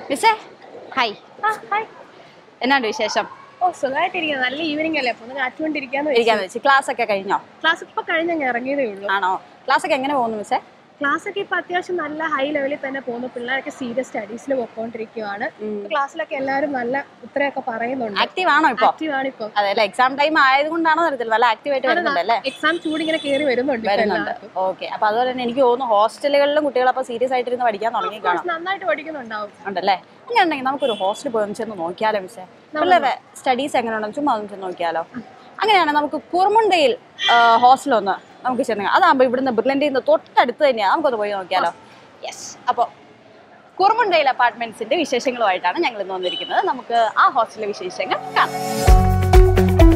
മിസ്സേ ഹായ് ആ, ഹായ്. എന്നാണ്ട് വിശേഷം ഓ സുഖമായിട്ടിരിക്കുന്നു നല്ല ഈവനിങ് അല്ലേ അപ്പൊ ഒന്ന് കാറ്റുകൊണ്ടിരിക്കാന്ന് ഇരിക്കാന്ന് വെച്ച് ക്ലാസ് ഒക്കെ കഴിഞ്ഞോ ക്ലാസ് ഇപ്പൊ കഴിഞ്ഞങ്ങ് ഇറങ്ങിയതേ ഉള്ളൂ ആണോ ക്ലാസ് ഒക്കെ എങ്ങനെ പോകുന്നു മിസ്സേ ക്ലാസ് ഒക്കെ ഇപ്പൊ അത്യാവശ്യം നല്ല ഹൈ ലെവലിൽ തന്നെ പോകുന്നു പിള്ളേരൊക്കെ സീരിയസ് സ്റ്റഡീസിൽ പോയിക്കൊണ്ടിരിക്കുവാണ് ക്ലാസ്സിലൊക്കെ എല്ലാവരും നല്ല ഉത്തരമൊക്കെ പറയുന്നുണ്ട് ആക്റ്റീവ് ആണോ ഇപ്പൊ ആക്റ്റീവ് ആണ് ഇപ്പൊ അതെ അല്ലെ എക്സാം ടൈം ആയതുകൊണ്ടാണോ അറിയത്തില്ല നല്ല ആക്റ്റീവ് ആയിട്ട് വരുന്നുണ്ട് അല്ലേ എക്സാം ചൂട് ഇങ്ങനെ കയറി വരുന്നുണ്ട് ഇപ്പൊ വരുന്നുണ്ട് എല്ലാവർക്കും. ഓക്കെ അപ്പൊ അതുപോലെ തന്നെ എനിക്ക് തോന്നുന്നു ഹോസ്റ്റലുകളിലും കുട്ടികൾ അപ്പൊ സീരിയസ് ആയിട്ടിരുന്ന് പഠിക്കാൻ തുടങ്ങി കാണും Course നന്നായിട്ട് പഠിക്കുന്നുണ്ടാവും ഉണ്ടല്ലേ അങ്ങനെ ഉണ്ടെങ്കിൽ നമുക്കൊരു ഹോസ്റ്റലിൽ പോയി ഒന്ന് ചെന്ന് നോക്കിയാലോ മിസ്സേ പിള്ളേരുടെ സ്റ്റഡീസ് എങ്ങനെയുണ്ടെന്ന് ചുമ്മാ ഒന്ന് ചെന്ന് നോക്കിയാലോ അങ്ങനെയാണെങ്കിൽ നമുക്ക് കുറുമുണ്ടയിൽ ഹോസ്റ്റൽ ഒന്ന് നമുക്ക് ചെന്ന് അതാകുമ്പോൾ ഇവിടുന്ന് ബ്രില്ലൻ്റെ തൊട്ടടുത്ത് തന്നെയാണ് നമുക്കൊന്ന് പോയി നോക്കിയാലോ യെസ് അപ്പോൾ കുറുമുണ്ടയിൽ അപ്പാർട്ട്മെന്റ്സിന്റെ വിശേഷങ്ങളുമായിട്ടാണ് ഞങ്ങൾ ഇന്ന് വന്നിരിക്കുന്നത് നമുക്ക് ആ ഹോസ്റ്റലിലെ വിശേഷങ്ങൾ കാണാം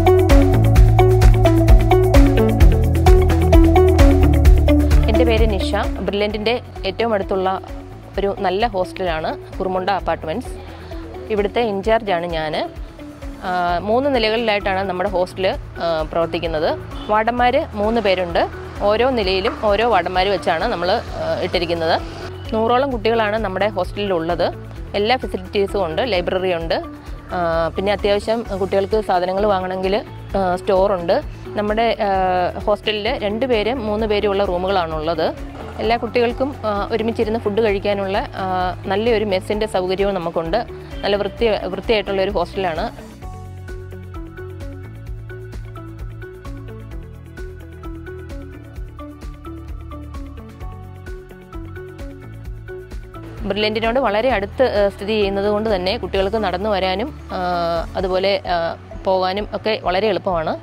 എൻ്റെ പേര് നിഷ ബ്രില്യൻറ്റിൻ്റെ ഏറ്റവും അടുത്തുള്ള ഒരു നല്ല ഹോസ്റ്റലാണ് കുറുമുണ്ട അപ്പാർട്ട്മെൻറ്റ്സ് ഇവിടുത്തെ ഇൻചാർജാണ് ഞാൻ മൂന്ന് നിലകളിലായിട്ടാണ് നമ്മുടെ ഹോസ്റ്റൽ പ്രവർത്തിക്കുന്നത് വാർഡന്മാർ മൂന്ന് പേരുണ്ട് ഓരോ നിലയിലും ഓരോ വാർഡന്മാർ വെച്ചാണ് നമ്മൾ ഇട്ടിരിക്കുന്നത് നൂറോളം കുട്ടികളാണ് നമ്മുടെ ഹോസ്റ്റലിലുള്ളത് എല്ലാ ഫെസിലിറ്റീസും ഉണ്ട് ലൈബ്രറി ഉണ്ട് ആ, പിന്നെ അത്യാവശ്യം കുട്ടികൾക്ക് സാധനങ്ങൾ വാങ്ങണമെങ്കിൽ സ്റ്റോറുണ്ട് നമ്മുടെ ഹോസ്റ്റലിൽ രണ്ട് പേരും മൂന്ന് പേരുമുള്ള റൂമുകളാണുള്ളത് എല്ലാ കുട്ടികൾക്കും ആ, ഒരുമിച്ചിരുന്ന് ഫുഡ് കഴിക്കാനുള്ള ആ, നല്ലൊരു മെസ്സിൻ്റെ സൗകര്യവും നമുക്കുണ്ട് നല്ല വൃത്തി വൃത്തിയായിട്ടുള്ള ഒരു ഹോസ്റ്റലാണ് ബ്രില്യൻറ്റിനോട് വളരെ അടുത്ത് ആ, സ്ഥിതി ചെയ്യുന്നത് കൊണ്ട് തന്നെ കുട്ടികൾക്ക് നടന്നു വരാനും ആ, അതുപോലെ ആ, പോകാനും ഒക്കെ വളരെ എളുപ്പമാണ്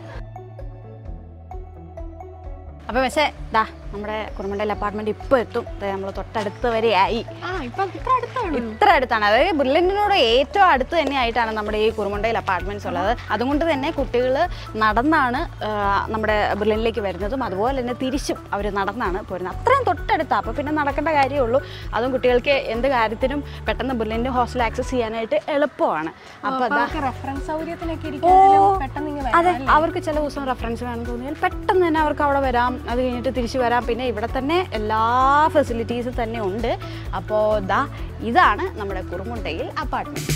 അപ്പോൾ പക്ഷേ ദാ നമ്മുടെ കുറുമുണ്ടയിൽ അപ്പാർട്ട്മെന്റ് ഇപ്പോൾ എത്തും നമ്മൾ തൊട്ടടുത്ത് വരെ ആയി ആ ഇപ്പൊ ഇത്ര അടുത്താണ് ഇത്ര അടുത്താണ് അതായത് ബ്രില്യൻറ്റിനോട് ഏറ്റവും അടുത്ത് തന്നെയായിട്ടാണ് നമ്മുടെ ഈ കുറുമുണ്ടയിൽ അപ്പാർട്ട്മെന്റ്സ് ഉള്ളത് അതുകൊണ്ട് തന്നെ കുട്ടികൾ നടന്നാണ് ആ, നമ്മുടെ ബ്രില്യനിലേക്ക് വരുന്നതും അതുപോലെ തന്നെ തിരിച്ചും അവർ നടന്നാണ് പോരുന്നത് അത്രയും തൊട്ടടുത്താണ് അപ്പോൾ പിന്നെ നടക്കേണ്ട കാര്യമേ ഉള്ളൂ അതും കുട്ടികൾക്ക് എന്ത് കാര്യത്തിനും പെട്ടെന്ന് ബ്രില്യൻ്റ് ഹോസ്റ്റൽ ആക്സസ് ചെയ്യാനായിട്ട് എളുപ്പമാണ് അപ്പോൾ അതാ റെഫറൻസ് സൗകര്യത്തിനൊക്കെ ഇരിക്കാനും പെട്ടെന്ന് ഇങ്ങനെ അതെ അവർക്ക് ചില ദിവസം റെഫറൻസ് വേണം തോന്നിയാൽ പെട്ടെന്ന് തന്നെ അവർക്ക് അവിടെ വരാം അത് കഴിഞ്ഞിട്ട് തിരിച്ചു വരാം പിന്നെ ഇവിടെ തന്നെ എല്ലാ ഫെസിലിറ്റീസും തന്നെ ഉണ്ട് അപ്പോൾ ദാ ഇതാണ് നമ്മുടെ കുറുമുണ്ടയിൽ അപ്പാർട്ട്മെന്റ്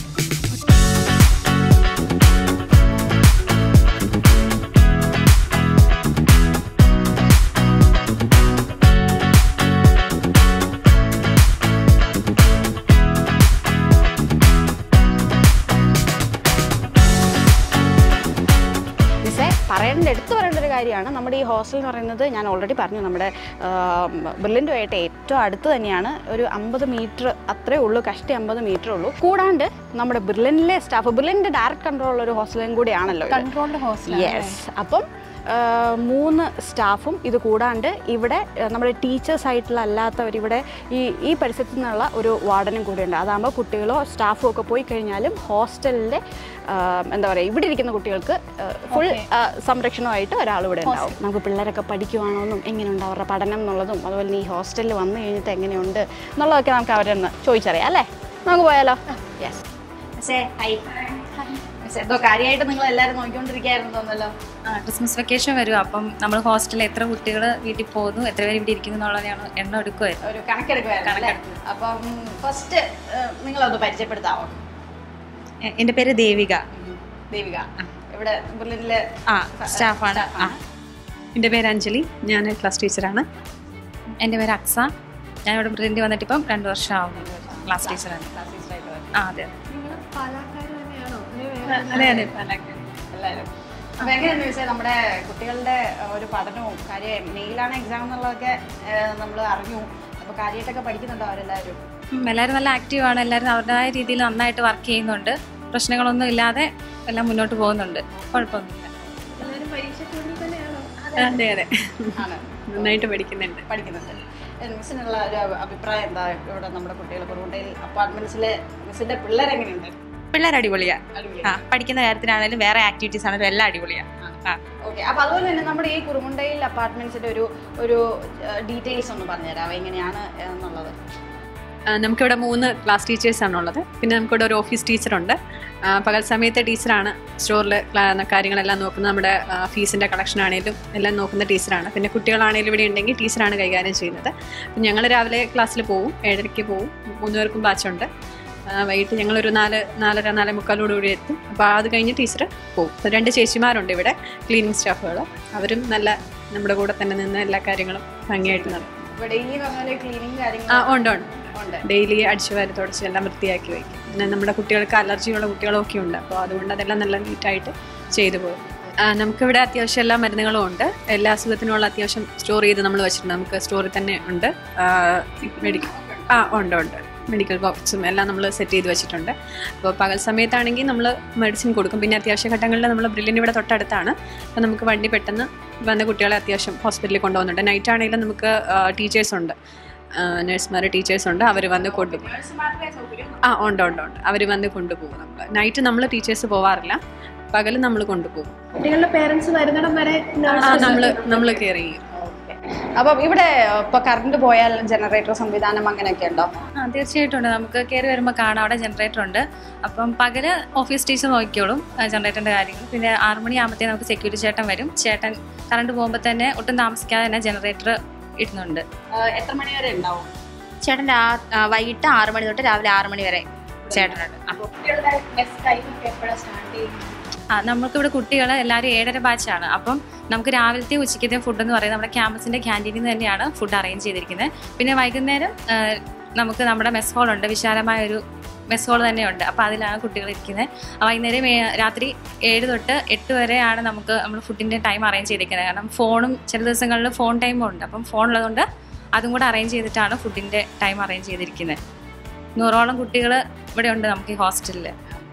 മിസ്സേ പറയേണ്ട എടുത്തു പറയേണ്ട ഒരു കാര്യമാണ് നമ്മുടെ ഈ ഹോസ്റ്റൽ എന്ന് പറയുന്നത് ഞാൻ ഓൾറെഡി പറഞ്ഞു നമ്മുടെ ബ്രില്യൻ്റുമായിട്ട് ഏറ്റവും അടുത്ത് തന്നെയാണ് ഒരു അമ്പത് മീറ്റർ അത്രേ ഉള്ളൂ കഷ്ടി അമ്പത് മീറ്റർ ഉള്ളൂ കൂടാണ്ട് നമ്മുടെ ബ്രില്യനിലെ സ്റ്റാഫ് ബ്രില്യൻ്റെ ഡയറക്റ്റ് കൺട്രോൾ ഉള്ള ഒരു ഹോസ്റ്റലും കൂടിയാണല്ലോ ഇത്. കൺട്രോൾഡ് ഹോസ്റ്റൽ യെസ് അപ്പം ആ, മൂന്ന് സ്റ്റാഫും ഇത് കൂടാണ്ട് ഇവിടെ ആ, നമ്മുടെ ടീച്ചേഴ്സ് ആയിട്ടുള്ള അല്ലാത്തവർ ഇവിടെ ഈ ഈ പരിസരത്തു നിന്നുള്ള ഒരു വാർഡനും കൂടിയുണ്ട് അതാകുമ്പോൾ കുട്ടികളോ സ്റ്റാഫോ ഒക്കെ പോയി കഴിഞ്ഞാലും ഹോസ്റ്റലിലെ ആ, എന്താ പറയുക ഇവിടെ ഇരിക്കുന്ന കുട്ടികൾക്ക് ഫുൾ സംരക്ഷണമായിട്ട് ഒരാൾ ഇവിടെ ഉണ്ടാവും നമുക്ക് പിള്ളേരൊക്കെ പഠിക്കുവാണോന്നും എങ്ങനെയുണ്ട് അവരുടെ പഠനം എന്നുള്ളതും അതുപോലെ തന്നെ ഈ ഹോസ്റ്റലിൽ വന്നു കഴിഞ്ഞിട്ട് എങ്ങനെയുണ്ട് എന്നുള്ളതൊക്കെ നമുക്ക് അവരെ ഒന്ന് ചോദിച്ചറിയാം അല്ലേ നമുക്ക് പോയാലോ യെസ് പക്ഷേ ഹൈ എന്തോ കാര്യമായിട്ട് നിങ്ങൾ എല്ലാവരും നോക്കിക്കൊണ്ടിരിക്കുകയായിരുന്നു തോന്നല്ലോ ആ ക്രിസ്മസ് വെക്കേഷൻ വരും അപ്പം നമ്മൾ ഹോസ്റ്റലിൽ എത്ര കുട്ടികൾ വീട്ടിൽ പോകുന്നു എത്ര പേര് ഇവിടെ ഇരിക്കുന്നു എന്നുള്ളതാണ് എണ്ണം എടുക്കുമായിരുന്നു ഒരു കണക്കെടുക്കുമായിരുന്നു അല്ലേ അപ്പം ഫസ്റ്റ് നിങ്ങളൊന്ന് പരിചയപ്പെടുത്താമോ എ- എൻ്റെ പേര് ദേവിക ദേവിക ഇവിടെ ബുള്ളറ്റിലെ ആ സ്റ്റാഫാണ് ആ എൻ്റെ പേര് അഞ്ജലി ഞാൻ ക്ലാസ് ടീച്ചറാണ് എൻ്റെ പേര് അക്സ ഞാൻ ഇവിടെ ബ്രില്ലിൻ്റെ വന്നിട്ട് ഇപ്പം രണ്ട് വർഷം ആവുന്നു ക്ലാസ് ടീച്ചറാണ് ആ അതെ നിങ്ങൾ പാലക്കാട് തന്നെയാണോ അതെ അതെ പാലക്കാട് എല്ലാവരും അപ്പൊ എങ്ങനെയാണെന്ന് ചോദിച്ചാൽ നമ്മുടെ കുട്ടികളുടെ ഏഹ്, ഒരു പഠനവും കാര്യം മെയിലാണ് എക്സാം എന്നുള്ളതൊക്കെ നമ്മൾ അറിഞ്ഞു അപ്പൊ കാര്യമായിട്ടൊക്കെ പഠിക്കുന്നുണ്ടോ അവരെല്ലാവരും ഉം, എല്ലാവരും നല്ല ആക്റ്റീവാണ് എല്ലാവരും അവരുടേതായ രീതിയിൽ നന്നായിട്ട് വർക്ക് ചെയ്യുന്നുണ്ട് പ്രശ്നങ്ങളൊന്നും ഇല്ലാതെ എല്ലാം മുന്നോട്ട് പോകുന്നുണ്ട് കുഴപ്പമൊന്നുമില്ല എല്ലാവരും പരീക്ഷയ്ക്ക് വേണ്ടി തന്നെയാണോ അതെ അതെ ആണ് നന്നായിട്ട് പഠിക്കുന്നുണ്ട് പഠിക്കുന്നുണ്ട് ഏഹ്, മിസ്സിനുള്ള ഒരു അഭി- അഭിപ്രായം എന്താ ഇവിടെ നമ്മുടെ കുട്ടികൾ കുറുമുണ്ടയിൽ അപ്പാർട്ട്മെന്റ്സിലെ മിസ്സിന്റെ പിള്ളേർ എങ്ങനെയുണ്ട് പിള്ളേർ അടിപൊളിയാ അടിപൊളി ആ പഠിക്കുന്ന കാര്യത്തിലാണെങ്കിലും വേറെ ആക്ടിവിറ്റീസ് ആണെങ്കിലും എല്ലാം അടിപൊളിയാ ആ ഓക്കെ അപ്പൊ അതുപോലെ തന്നെ നമ്മുടെ ഈ കുറുമുണ്ടയിൽ അപ്പാർട്ട്മെന്റ്സിന്റെ ഒരു ഒരു ഡീറ്റെയിൽസ് ഒന്ന് പറഞ്ഞുതരാമോ എങ്ങനെയാണ് എന്നുള്ളത് ആ, നമുക്കിവിടെ മൂന്ന് ക്ലാസ് ടീച്ചേഴ്സാണ് ഉള്ളത് പിന്നെ നമുക്കിവിടെ ഒരു ഓഫീസ് ടീച്ചറുണ്ട് ആ, പകൽ സമയത്തെ ടീച്ചറാണ് സ്റ്റോറിൽ കാര്യങ്ങളെല്ലാം നോക്കുന്നത് നമ്മുടെ ഫീസിൻ്റെ കളക്ഷൻ ആണെങ്കിലും എല്ലാം നോക്കുന്ന ടീച്ചറാണ് പിന്നെ കുട്ടികളാണെങ്കിലും ഇവിടെ ഉണ്ടെങ്കിൽ ടീച്ചറാണ് കൈകാര്യം ചെയ്യുന്നത് അപ്പം ഞങ്ങൾ രാവിലെ ക്ലാസ്സിൽ പോവും ഏഴരയ്ക്ക് പോവും മൂന്ന് പേർക്കും ബാച്ചുണ്ട് ആ, വൈകിട്ട് ഞങ്ങളൊരു നാല് നാലര നാലേ മുക്കാലോട് കൂടി എത്തും അപ്പോൾ അത് കഴിഞ്ഞ് ടീച്ചർ പോകും അപ്പോൾ രണ്ട് ചേച്ചിമാരുണ്ട് ഇവിടെ ക്ലീനിങ് സ്റ്റാഫുകൾ അവരും നല്ല നമ്മുടെ കൂടെ തന്നെ നിന്ന് എല്ലാ കാര്യങ്ങളും ഭംഗിയായിട്ട് നടത്തും ഡെയിലി പറഞ്ഞാൽ ക്ലീനിങ് കാര്യങ്ങൾ ആ ഉണ്ട് ഉണ്ട് ഡെയിലി അടിച്ചു വാരി തുടച്ച് എല്ലാം വൃത്തിയാക്കി വയ്ക്കും പിന്നെ നമ്മുടെ കുട്ടികൾക്ക് അലർജിയുള്ള കുട്ടികളൊക്കെ ഉണ്ട് അപ്പോൾ അതുകൊണ്ട് അതെല്ലാം നല്ല നീറ്റായിട്ട് ചെയ്തു പോകും ആ, നമുക്കിവിടെ അത്യാവശ്യം എല്ലാ മരുന്നുകളും ഉണ്ട് എല്ലാ അസുഖത്തിനുള്ള അത്യാവശ്യം സ്റ്റോർ ചെയ്ത് നമ്മൾ വെച്ചിട്ടുണ്ട് നമുക്ക് സ്റ്റോറിൽ തന്നെ ഉണ്ട് മെഡിക്കൽ ആ ഉണ്ട് ഉണ്ട് മെഡിക്കൽ ബോക്സും എല്ലാം നമ്മൾ സെറ്റ് ചെയ്ത് വെച്ചിട്ടുണ്ട് അപ്പോൾ പകൽ സമയത്താണെങ്കിൽ നമ്മൾ മെഡിസിൻ കൊടുക്കും പിന്നെ അത്യാവശ്യ ഘട്ടങ്ങളിൽ നമ്മൾ ബ്രില്ലിന് ഇവിടെ തൊട്ടടുത്താണ് അപ്പോൾ നമുക്ക് വണ്ടി പെട്ടെന്ന് വന്ന കുട്ടികളെ അത്യാവശ്യം ഹോസ്പിറ്റലിൽ കൊണ്ടുപോകുന്നുണ്ട് നൈറ്റ് ആണെങ്കിലും നമുക്ക് ടീച്ചേഴ്സ് ഉണ്ട് നഴ്സുമാർ ടീച്ചേഴ്സ് ഉണ്ട് അവർ വന്ന് കൊണ്ടുപോകും ആ ഉണ്ട് ഉണ്ട് ഉണ്ട് അവർ വന്ന് കൊണ്ടുപോകും നമ്മൾ നൈറ്റ് നമ്മൾ ടീച്ചേഴ്സ് പോവാറില്ല പകൽ നമ്മൾ കൊണ്ടുപോകും കുട്ടികളുടെ പേരൻസ് വരുന്നിടം വരെ ആ നമ്മൾ നമ്മൾ കെയർ ചെയ്യും അപ്പം ഇവിടെ ഇപ്പൊ കറണ്ട് പോയാൽ ജനറേറ്റർ സംവിധാനം അങ്ങനെയൊക്കെ ഉണ്ടോ ആ തീർച്ചയായിട്ടും ഉണ്ട് നമുക്ക് കയറി വരുമ്പോൾ കാണാം അവിടെ ജനറേറ്റർ ഉണ്ട് അപ്പം പകല് ഓഫീസ് ടീച്ചർ നോക്കിക്കോളും ജനറേറ്ററിന്റെ കാര്യങ്ങൾ പിന്നെ ആറ് മണിയാകുമ്പോഴത്തേക്ക് നമുക്ക് സെക്യൂരിറ്റി ചേട്ടൻ വരും ചേട്ടൻ കറണ്ട് പോകുമ്പോൾ തന്നെ ഒട്ടും താമസിക്കാതെ തന്നെ ജനറേറ്റർ ഇടുന്നുണ്ട് എത്ര മണി വരെ ഉണ്ടാവും ചേട്ടൻ രാ- ആ, വൈകിട്ട് ആറ് മണി തൊട്ട് രാവിലെ ആറ് മണി വരെ ചേട്ടനുണ്ട് അപ്പോൾ കുട്ടികളുടെ ബസ് ടൈം ഒക്കെ എപ്പോഴാണ് സ്റ്റാർട്ട് ചെയ്യുന്നത് ആ നമുക്കിവിടെ കുട്ടികൾ എല്ലാവരും ഏഴര ബാച്ചാണ് അപ്പം നമുക്ക് രാവിലത്തെ ഉച്ചയ്ക്കത്തെ ഫുഡ് എന്ന് പറയുന്നത് നമ്മുടെ ക്യാമ്പസിന്റെ ക്യാൻറ്റീനിൽ നിന്ന് തന്നെയാണ് ഫുഡ് അറേഞ്ച് ചെയ്തിരിക്കുന്നത് പിന്നെ വൈകുന്നേരം ആ, നമുക്ക് നമ്മുടെ മെസ് ഹോൾ ഉണ്ട് വിശാലമായ ഒരു മെസ് ഹോൾ തന്നെയുണ്ട് അപ്പോൾ അതിലാണ് കുട്ടികൾ ഇരിക്കുന്നത് വൈകുന്നേരം ഏ- രാത്രി ഏഴ് തൊട്ട് എട്ട് വരെയാണ് നമുക്ക് നമ്മൾ ഫുഡിൻ്റെ ടൈം അറേഞ്ച് ചെയ്തിരിക്കുന്നത് കാരണം ഫോണും ചില ദിവസങ്ങളിൽ ഫോൺ ടൈമും ഉണ്ട് അപ്പം ഫോൺ ഉള്ളതുകൊണ്ട് അതും കൂടെ അറേഞ്ച് ചെയ്തിട്ടാണ് ഫുഡിൻ്റെ ടൈം അറേഞ്ച് ചെയ്തിരിക്കുന്നത് നൂറോളം കുട്ടികൾ ഇവിടെ ഉണ്ട് നമുക്ക് ഈ ഹോസ്റ്റലിൽ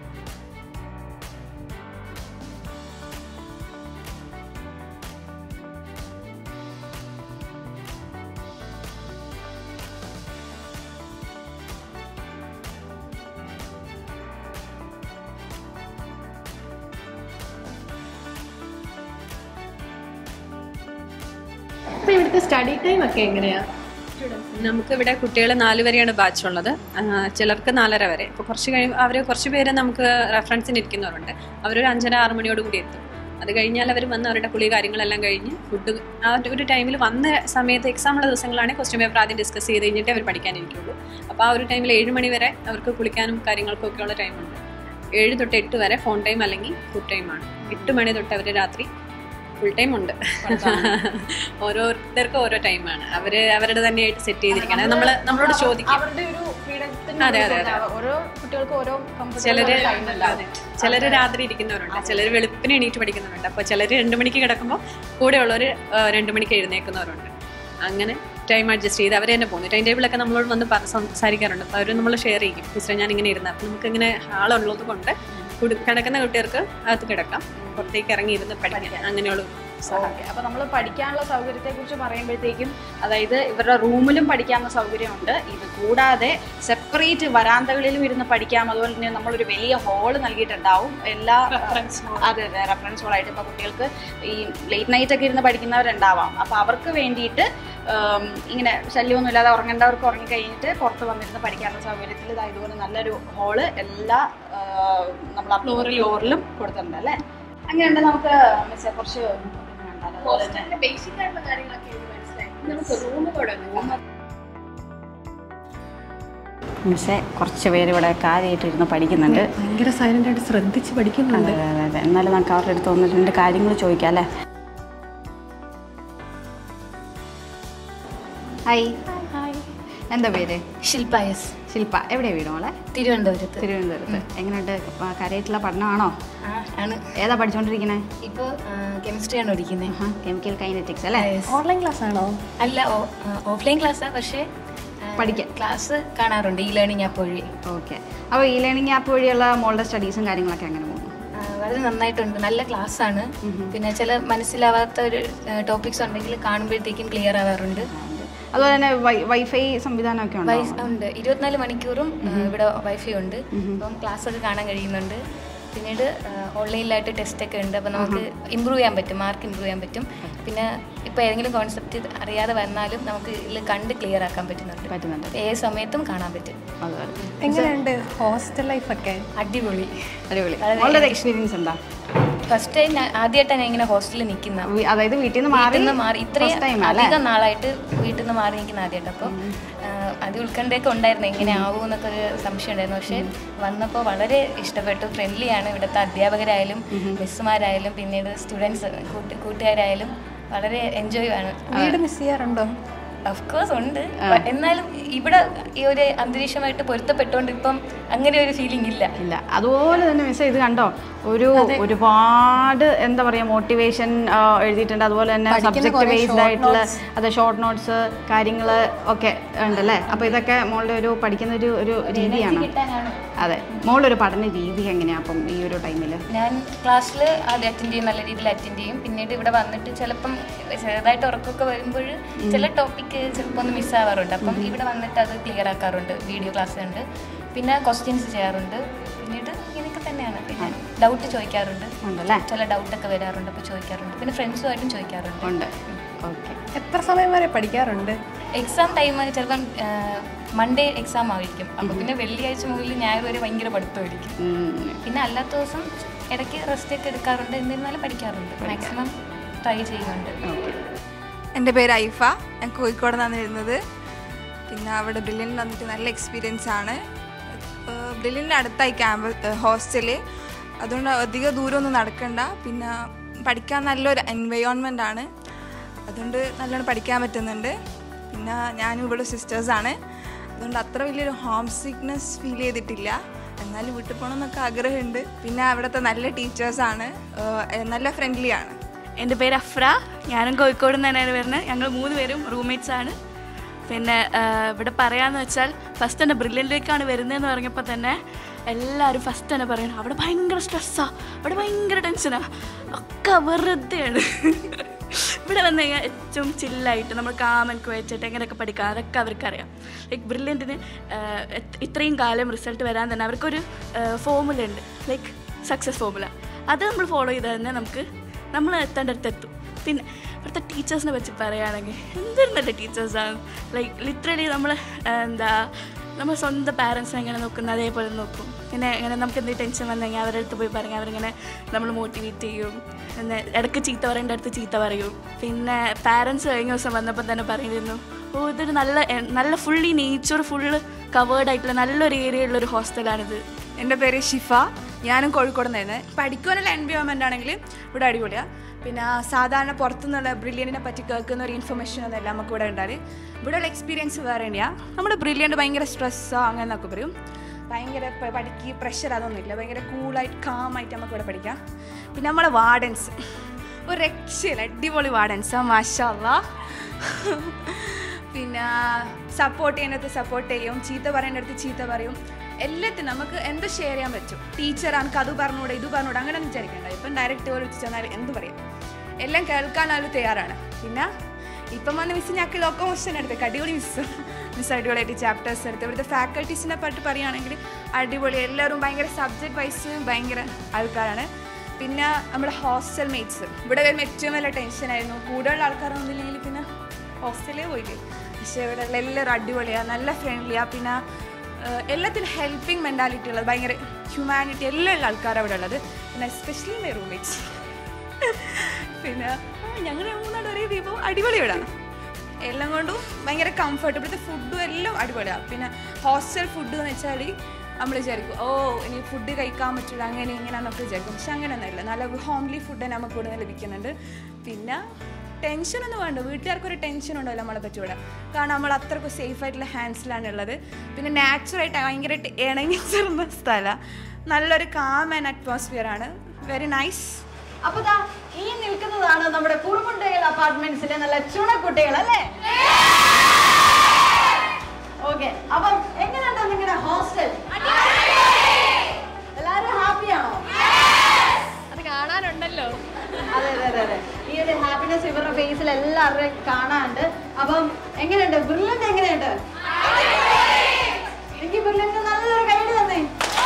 അപ്പൊ ഇവിടുത്തെ സ്റ്റഡി ടൈം ഒക്കെ എങ്ങനെയാ നമുക്കിവിടെ കുട്ടികൾ നാല് വരെയാണ് ബാച്ച് ഉള്ളത് ആ, ചിലർക്ക് നാലര വരെ ഇപ്പോൾ കുറച്ച് കഴിയും അവർ കുറച്ച് പേര് നമുക്ക് റെഫറൻസിന് ഇരിക്കുന്നവരുണ്ട് അവരൊരു അഞ്ചര ആറ് മണിയോട് കൂടി എത്തും അത് കഴിഞ്ഞാൽ അവർ വന്ന് അവരുടെ കുളി കാര്യങ്ങളെല്ലാം കഴിഞ്ഞ് ഫുഡ് ആ ഒരു ടൈമിൽ വന്ന സമയത്ത് എക്സാം ഉള്ള ദിവസങ്ങളാണ് ക്വസ്റ്റ്യൻ പേപ്പർ ആദ്യം ഡിസ്കസ് ചെയ്ത് കഴിഞ്ഞിട്ട് അവർ പഠിക്കാനിരിക്കുള്ളൂ അപ്പോൾ ആ ഒരു ടൈമിൽ ഏഴ് മണി വരെ അവർക്ക് കുളിക്കാനും കാര്യങ്ങൾക്കും ഒക്കെ ഉള്ള ടൈമുണ്ട് ഏഴ് തൊട്ട് എട്ട് വരെ ഫോൺ ടൈം അല്ലെങ്കിൽ ഫുഡ് ടൈമാണ് എട്ട് മണി തൊട്ട് അവർ രാത്രി ഫുൾ ടൈം ഉണ്ട് ഓരോരുത്തർക്കും ഓരോ ടൈമാണ് അവര് അവരുടെ തന്നെയായിട്ട് സെറ്റ് ചെയ്തിരിക്കണം നമ്മൾ നമ്മളോട് ചോദിക്കും അവരുടെ ഒരു ഫ്രീഡത്തിന് അതെ, അതെ, അതെ. ഓരോ കുട്ടികൾക്കും ഓരോ comfortable ചിലര് ആയ time ഉണ്ടാവും. അതെ. ചിലര് രാത്രി ഇരിക്കുന്നവരുണ്ട് ചിലര് വെളുപ്പിന് എണീറ്റ് പഠിക്കുന്നവരുണ്ട് അപ്പൊ ചിലര് രണ്ട് മണിക്ക് കിടക്കുമ്പോൾ കൂടെയുള്ളവര് ആ, രണ്ട് മണിക്ക് എഴുന്നേക്കുന്നവരുണ്ട് അങ്ങനെ ടൈം അഡ്ജസ്റ്റ് ചെയ്ത് അവർ തന്നെ പോകുന്നു ടൈം ടേബിളൊക്കെ നമ്മളോട് വന്ന് പറ- സംസാരിക്കാറുണ്ട് അപ്പോൾ അവർ നമ്മൾ ഷെയർ ചെയ്യും ടീച്ചറെ ഞാൻ ഇങ്ങനെ ഇരുന്ന് അപ്പം നമുക്ക് ഇങ്ങനെ ആളുള്ളത് കൊണ്ട് കുടി- കിടക്കുന്ന കുട്ടികൾക്ക് അകത്ത് കിടക്കാം പുറത്തേക്ക് ഇറങ്ങി ഇരുന്ന് പഠിക്കാം അങ്ങനെയുള്ള സഹായം ഓക്കെ അപ്പോൾ നമ്മൾ പഠിക്കാനുള്ള സൗകര്യത്തെ കുറിച്ച് പറയുമ്പോഴത്തേക്കും അതായത് ഇവരുടെ റൂമിലും പഠിക്കാനുള്ള സൗകര്യമുണ്ട് ഇത് കൂടാതെ സെപ്പറേറ്റ് വരാന്തകളിലും ഇരുന്ന് പഠിക്കാം അതുപോലെ തന്നെ നമ്മളൊരു വലിയ ഹാള് നൽകിയിട്ടുണ്ടാവും എല്ലാ അതെ അതെ റെഫറൻസ് ഹോളായിട്ട് ഇപ്പോൾ കുട്ടികൾക്ക് ഈ ലേറ്റ് നൈറ്റ് ഒക്കെ ഇരുന്ന് പഠിക്കുന്നവരുണ്ടാവാം അപ്പോൾ അവർക്ക് വേണ്ടിയിട്ട് ഉം, ഇങ്ങനെ ശല്യമൊന്നും ഇല്ലാതെ ഉറങ്ങേണ്ടവർക്ക് ഉറങ്ങി കഴിഞ്ഞിട്ട് പുറത്ത് വന്നിരുന്ന് പഠിക്കാനുള്ള സൗകര്യത്തിൽ ഇതാ ഇതുപോലെ നല്ലൊരു ഹാള് എല്ലാ നമ്മൾ ഫ്ലോറിലും കൊടുത്തിട്ടുണ്ട് അല്ലേ അങ്ങനെയുണ്ട് നമുക്ക് മിസ്സേ കുറച്ച് കണ്ടാലോ? ഹോസ്റ്റലിന്റെ ബേസിക് ആയിട്ടുള്ള കാര്യങ്ങളൊക്കെ എനിക്ക് മനസ്സിലായി ഇനി നമുക്ക് റൂം തുടങ്ങും മിസ്സേ കുറച്ച് പേര് ഇവിടെ കാര്യമായിട്ടിരുന്ന് പഠിക്കുന്നുണ്ട് ഭയങ്കര സൈലന്റ് ആയിട്ട് ശ്രദ്ധിച്ച് പഠിക്കുന്നുണ്ട് അതെ അതെ അതെ എന്നാലും നമുക്ക് അവരുടെ അടുത്ത് ഒന്ന് രണ്ട് കാര്യങ്ങൾ ചോദിക്കാം അല്ലേ ഹായ് എന്താ പേര് ശില്പ എസ് ശില്പ എവിടെയാ വീട് മോളെ തിരുവനന്തപുരത്ത് തിരുവനന്തപുരത്ത് എങ്ങനെയുണ്ട് ഇപ്പൊ കാര്യമായിട്ടുള്ള പഠനമാണോ ആ, ആണ് ഏതാ പഠിച്ചുകൊണ്ടിരിക്കണേ ഇപ്പോൾ കെമിസ്ട്രിയാണ് പഠിക്കുന്നത് കെമിക്കൽ കൈനറ്റിക്സ് അല്ലേ ഓൺലൈൻ ക്ലാസ് ആണോ അല്ല ഓഫ്ലൈൻ ക്ലാസ്സാണ് പക്ഷേ ആ, പഠിക്കാൻ. ക്ലാസ് കാണാറുണ്ട് ഈ ലേണിംഗ് ആപ്പ് വഴി ഓക്കെ അപ്പോൾ ഈ ലേണിംഗ് ആപ്പ് വഴിയുള്ള മോളുടെ സ്റ്റഡീസും കാര്യങ്ങളൊക്കെ എങ്ങനെ പോകുന്നു ആ, വളരെ നന്നായിട്ടുണ്ട് നല്ല ക്ലാസ് ആണ് പിന്നെ ചില മനസ്സിലാവാത്ത ഒരു ടോപ്പിക്സ് ഉണ്ടെങ്കിൽ കാണുമ്പോഴത്തേക്കും ക്ലിയർ ആവാറുണ്ട് അതുപോലെ തന്നെ വൈ- വൈഫൈ സംവിധാനമൊക്കെ ഉണ്ടോ വൈ- ഉണ്ട് ഇരുപത്തിനാല് മണിക്കൂറും ആ, ഇവിടെ വൈഫൈ ഉണ്ട് അപ്പം ക്ലാസ് ഒക്കെ കാണാൻ കഴിയുന്നുണ്ട് പിന്നീട് ഓൺലൈനിലായിട്ട് ടെസ്റ്റ് ഒക്കെ ഉണ്ട് അപ്പം നമുക്ക് ഇമ്പ്രൂവ് ചെയ്യാൻ പറ്റും മാർക്ക് ഇമ്പ്രൂവ് ചെയ്യാൻ പറ്റും പിന്നെ ഇപ്പോൾ ഏതെങ്കിലും കോൺസെപ്റ്റ് അറിയാതെ വന്നാലും നമുക്ക് ഇതിൽ കണ്ട് ക്ലിയർ ആക്കാൻ പറ്റുന്നുണ്ട് പറ്റുന്നുണ്ട് ഏത് സമയത്തും കാണാൻ പറ്റും അതുപോലെ എങ്ങനെയുണ്ട് ഹോസ്റ്റൽ ലൈഫ് ഒക്കെ അടിപൊളി അടിപൊളി മോളുടെ എക്സ്പീരിയൻസ് എന്താ ഫസ്റ്റ് ടൈം ആദ്യമായിട്ടാണ് ഞാൻ ഇങ്ങനെ ഹോസ്റ്റലിൽ നിൽക്കുന്ന വി- അതായത് വീട്ടിൽ നിന്ന് മാറി വീട്ടിൽ നിന്ന് മാറി ഇത്രയും first time ആ അല്ലേ? അധികം നാളായിട്ട് വീട്ടിൽ നിന്ന് മാറി നിൽക്കുന്ന ആദ്യമായിട്ട് അപ്പോൾ ആദ്യം ഉത്കണ്ഠയൊക്കെ ഉണ്ടായിരുന്നു എങ്ങനെ ആവും എന്നൊക്കെ ഒരു സംശയം ഉണ്ടായിരുന്നു പക്ഷേ വന്നപ്പോൾ വളരെ ഇഷ്ടപ്പെട്ടു ഫ്രണ്ട്ലിയാണ് ഇവിടുത്തെ അധ്യാപകരായാലും മിസ്സുമാരായാലും പിന്നീട് സ്റ്റുഡൻസ് കൂട്ട് കൂട്ടുകാരായാലും വളരെ എൻജോയ് ആണ് വീട് മിസ് ചെയ്യാറുണ്ടോ ഓഫ് കോഴ്സ് ഉണ്ട് എന്നാലും ഇവിടെ ഈ ഒരു അന്തരീക്ഷമായിട്ട് പൊരുത്തപ്പെട്ടുകൊണ്ട് ഇപ്പം അങ്ങനെ ഒരു ഫീലിംഗ് ഇല്ല ഇല്ല അതുപോലെ തന്നെ മിസ് ഇത് കണ്ടോ ഒരു ഒരുപാട് എന്താ പറയുക മോട്ടിവേഷൻ എഴുതിയിട്ടുണ്ട് അതുപോലെ തന്നെ സബ്ജക്ട് ബേസ്ഡ് ആയിട്ടുള്ള അതെ ഷോർട്ട് നോട്ട്സ് കാര്യങ്ങൾ ഒക്കെ ഉണ്ടല്ലേ അപ്പോൾ ഇതൊക്കെ മോളുടെ ഒരു പഠിക്കുന്ന ഒരു ഒരു രീതിയാണ് കിട്ടാനാണ് അതെ മോളുടെ ഒരു പഠന രീതി എങ്ങനെയാണ് അപ്പം ഈ ഒരു ടൈമിൽ ഞാൻ ക്ലാസ്സിൽ ആദ്യം അറ്റൻഡ് ചെയ്യും നല്ല രീതിയിൽ അറ്റൻഡ് ചെയ്യും പിന്നീട് ഇവിടെ വന്നിട്ട് ചിലപ്പം ചെറുതായിട്ട് ഉറക്കമൊക്കെ വരുമ്പോൾ ചില ടോപ്പിക്ക് ചിലപ്പോൾ ഒന്ന് മിസ്സാവാറുണ്ട് അപ്പം ഇവിടെ വന്നിട്ട് അത് ക്ലിയർ ആക്കാറുണ്ട് വീഡിയോ ക്ലാസ് ഉണ്ട് പിന്നെ ക്വസ്റ്റ്യൻസ് ചെയ്യാറുണ്ട് പിന്നീട് ഇങ്ങനെയൊക്കെ തന്നെയാണ് പിന്നെ ഡൗട്ട് ചോദിക്കാറുണ്ട് ഉണ്ടല്ലേ ചില ഡൗട്ടൊക്കെ വരാറുണ്ട് അപ്പോൾ ചോദിക്കാറുണ്ട് പിന്നെ ഫ്രണ്ട്സുമായിട്ടും ചോദിക്കാറുണ്ട് ഉണ്ട് ഓക്കെ എത്ര സമയം വരെ പഠിക്കാറുണ്ട് എക്സാം ടൈം ചിലപ്പം മൺഡേ എക്സാം ആയിരിക്കും അപ്പോൾ പിന്നെ വെള്ളിയാഴ്ച മുതൽ ഞായർ വരെ ഭയങ്കര പഠിത്തമായിരിക്കും പിന്നെ അല്ലാത്ത ദിവസം ഇടയ്ക്ക് റെസ്റ്റ് ഒക്കെ എടുക്കാറുണ്ട് എന്നിരുന്നാലും പഠിക്കാറുണ്ട് മാക്സിമം ട്രൈ ചെയ്യുന്നുണ്ട് എൻ്റെ പേര് ഐഫ ഞാൻ കോഴിക്കോട് നിന്നാണ് വരുന്നത് പിന്നെ അവിടെ ബ്രില്യൻ്റ് വന്നിട്ട് നല്ല എക്സ്പീരിയൻസ് ആണ് ബ്രില്യൻ്റെ അടുത്തായി ക്യാമ്പസ് ഹോസ്റ്റല് അതുകൊണ്ട് അധിക ദൂരമൊന്നും നടക്കണ്ട പിന്നെ പഠിക്കാൻ നല്ലൊരു എൻവയോൺമെൻ്റ് ആണ് അതുകൊണ്ട് നല്ലോണം പഠിക്കാൻ പറ്റുന്നുണ്ട് പിന്നെ ഞാനും ഇവിടെ സിസ്റ്റേഴ്സാണ് അതുകൊണ്ട് അത്ര വലിയൊരു ഹോം സിക്നെസ് ഫീൽ ചെയ്തിട്ടില്ല എന്നാലും വീട്ടിൽ പോകണം എന്നൊക്കെ ആഗ്രഹമുണ്ട് പിന്നെ അവിടുത്തെ നല്ല ടീച്ചേഴ്സാണ് നല്ല ഫ്രണ്ട്ലി ആണ് എൻ്റെ പേര് അഫ്ര ഞാനും കോഴിക്കോട് നിന്ന് തന്നെയാണ് വരുന്നത് ഞങ്ങൾ മൂന്ന് പേരും റൂംമേറ്റ്സ് ആണ് പിന്നെ ആ, ഇവിടെ പറയാന്ന് വെച്ചാൽ ഫസ്റ്റ് തന്നെ ബ്രില്യൻറ്റിലേക്കാണ് വരുന്നതെന്ന് പറഞ്ഞപ്പോൾ തന്നെ എല്ലാവരും ഫസ്റ്റ് തന്നെ പറയണം അവിടെ ഭയങ്കര സ്ട്രെസ്സാണ് അവിടെ ഭയങ്കര ടെൻഷനാണ് ഒക്കെ വെറുതെയാണ് ഇവിടെ വന്നു കഴിഞ്ഞാൽ ഏറ്റവും ചില്ലായിട്ട് നമ്മൾ കാമൻ കുവച്ചിട്ട് എങ്ങനെയൊക്കെ പഠിക്കാം അതൊക്കെ അവർക്കറിയാം ലൈക്ക് ബ്രില്യൻറ്റിന് ഇത്രയും കാലം റിസൾട്ട് വരാൻ തന്നെ അവർക്കൊരു ഫോമുല ഉണ്ട് ലൈക്ക് സക്സസ് ഫോമുല അത് നമ്മൾ ഫോളോ ചെയ്താൽ തന്നെ നമുക്ക് നമ്മൾ എത്തേണ്ടടുത്ത് എത്തും പിന്നെ ഇവിടുത്തെ ടീച്ചേഴ്സിനെ പറ്റി പറയുകയാണെങ്കിൽ എന്തൊരു നല്ല ടീച്ചേഴ്സാണ് ലൈക്ക് ലിറ്ററലി നമ്മൾ എന്താ നമ്മൾ സ്വന്തം പാരൻസിനെ എങ്ങനെ നോക്കുന്നത് അതേപോലെ നോക്കും പിന്നെ ഇങ്ങനെ നമുക്ക് എന്തെങ്കിലും ടെൻഷൻ വന്നു കഴിഞ്ഞാൽ അവരുടെ അടുത്ത് പോയി പറഞ്ഞാൽ അവരിങ്ങനെ നമ്മൾ മോട്ടിവേറ്റ് ചെയ്യും പിന്നെ ഇടയ്ക്ക് ചീത്ത പറയേണ്ട അടുത്ത് ചീത്ത പറയും പിന്നെ പാരൻസ് കഴിഞ്ഞ ദിവസം വന്നപ്പോൾ തന്നെ പറഞ്ഞിരുന്നു ഓ ഇതൊരു നല്ല എ- നല്ല ഫുള്ളി നേച്ചർ ഫുള്ള് കവേർഡ് ആയിട്ടുള്ള നല്ലൊരു ഏരിയ ഉള്ളൊരു ഹോസ്റ്റലാണിത് എൻ്റെ പേര് ഷിഫ ഞാനും കോഴിക്കോട് നിന്ന് പഠിക്കാനുള്ള എൻവയോൺമെൻ്റ് ആണെങ്കിൽ ഇവിടെ അടിപൊളിയാണ് പിന്നെ സാധാരണ പുറത്തുനിന്നുള്ള ബ്രില്യൻറ്റിനെ പറ്റി കേൾക്കുന്ന ഒരു ഇൻഫർമേഷൻ ഒന്നല്ല നമുക്ക് ഇവിടെ ഉണ്ടാല് ഇവിടെയുള്ള എക്സ്പീരിയൻസ് വേറെ തന്നെയാണ് നമ്മുടെ ബ്രില്യൻ്റ് ഭയങ്കര സ്ട്രെസ്സോ അങ്ങനെ എന്നൊക്കെ പറയും ഭയങ്കര പ- പഠിക്ക് പ്രഷർ അതൊന്നുമില്ല ഭയങ്കര കൂളായിട്ട് കാമായിട്ട് നമുക്ക് ഇവിടെ പഠിക്കാം പിന്നെ നമ്മളെ വാർഡൻസ് ഒരു രക്ഷയില്ല അടിപൊളി വാർഡൻസാണ് മാഷാ പിന്നെ സപ്പോർട്ട് ചെയ്യുന്നിടത്ത് സപ്പോർട്ട് ചെയ്യും ചീത്ത പറയേണ്ടടുത്ത് ചീത്ത പറയും എല്ലാത്തിനും നമുക്ക് എന്ത് ഷെയർ ചെയ്യാൻ പറ്റും ടീച്ചർ എനിക്ക് അത് പറഞ്ഞൂടെ ഇത് പറഞ്ഞൂടെ അങ്ങനെ ഒന്നും വിചാരിക്കണ്ട ഇപ്പം ഡയറക്റ്റ് ഒരു ചെന്നാൽ എന്ത് പറയും എല്ലാം കേൾക്കാൻ അവർ തയ്യാറാണ് പിന്നെ ഇപ്പം വന്ന് മിസ് ഞങ്ങൾക്ക് ലോക്കോമോഷൻ എടുത്തേക്ക് അടിപൊളി മിസ് മിസ് അടിപൊളിയായിട്ട് ചാപ്റ്റേഴ്സ് എടുത്ത് ഇവിടുത്തെ ഫാക്കൽറ്റീസിനെ പറ്റി പറയുകയാണെങ്കിൽ അടിപൊളി എല്ലാവരും ഭയങ്കര സബ്ജക്റ്റ് വൈസ് ഭയങ്കര ആൾക്കാരാണ് പിന്നെ നമ്മുടെ ഹോസ്റ്റൽ മേറ്റ്സ് ഇവിടെ വരുമ്പോൾ ഏറ്റവും വലിയ ടെൻഷനായിരുന്നു കൂടുതലുള്ള ആൾക്കാരൊന്നുമില്ലെങ്കിൽ പിന്നെ ഹോസ്റ്റലേ പോയില്ലേ പക്ഷേ ഇവിടെ ഉള്ള എല്ലാവരും അടിപൊളിയാണ് നല്ല ഫ്രണ്ട്ലിയാണ് പിന്നെ ഏഹ്, എല്ലാത്തിനും ഹെൽപ്പിംഗ് മെൻറ്റാലിറ്റി ഉള്ളത് ഭയങ്കര ഹ്യൂമാനിറ്റി എല്ലാം ഉള്ള ആൾക്കാരാണ് ഇവിടെ ഉള്ളത് പിന്നെ എസ്പെഷ്യലി മൈ റൂംമേറ്റ്സ് പിന്നെ ഞങ്ങൾ മൂന്നാട് ഒരേ ദീപം അടിപൊളി ഇവിടാണ് എല്ലാം കൊണ്ടും ഭയങ്കര കംഫർട്ട് ഇവിടുത്തെ ഫുഡും എല്ലാം അടിപൊളിയാണ് പിന്നെ ഹോസ്റ്റൽ ഫുഡ് എന്ന് വെച്ചാൽ നമ്മൾ വിചാരിക്കും ഓ ഇനി ഫുഡ് കഴിക്കാൻ പറ്റില്ല അങ്ങനെ ഇങ്ങനെയാണെന്നൊക്കെ വിചാരിക്കും പക്ഷെ അങ്ങനെയൊന്നുമില്ല നല്ല ഹോംലി ഫുഡ് നമുക്ക് ഇവിടെ നിന്ന് ലഭിക്കുന്നുണ്ട് പിന്നെ ടെൻഷനൊന്നും വേണ്ട വീട്ടുകാർക്കൊരു ടെൻഷൻ ഉണ്ടല്ലോ നമ്മളെ പറ്റി ഇവിടെ കാരണം നമ്മൾ അത്രയ്ക്ക് സേഫ് ആയിട്ടുള്ള ഹാൻഡ്സിലാണ് ഉള്ളത് പിന്നെ നാച്ചുറായിട്ട് ഭയങ്കരമായിട്ട് ഇണങ്ങി ചേർന്ന സ്ഥലമാണ് നല്ലൊരു കാം ആൻഡ് അറ്റ്മോസ്ഫിയർ ആണ് വെരി നൈസ് അപ്പൊ ദാ ഈ നിൽക്കുന്നതാണ് നമ്മുടെ കുറുമുണ്ടകൾ അപ്പാർട്ട്മെന്റ്സിലെ നല്ല ചുണക്കുട്ടികൾ അല്ലേ ഓക്കെ അപ്പം എങ്ങനെയുണ്ട് നിങ്ങളുടെ ഹോസ്റ്റൽ എല്ലാരും ഹാപ്പിയാണോ അത് കാണാനുണ്ടല്ലോ അതെ അതെ അതെ അതെ ഈ ഒരു ഹാപ്പിനെസ് ഇവരുടെ ഫേസിൽ എല്ലാവരുടെയും കാണാനുണ്ട് അപ്പം എങ്ങനെയുണ്ട് ബ്രില്യൻ്റ് എങ്ങനെയുണ്ട് എനിക്ക് ബ്രില്യൻ്റ് നല്ലൊരു കൈഡ് തന്നേ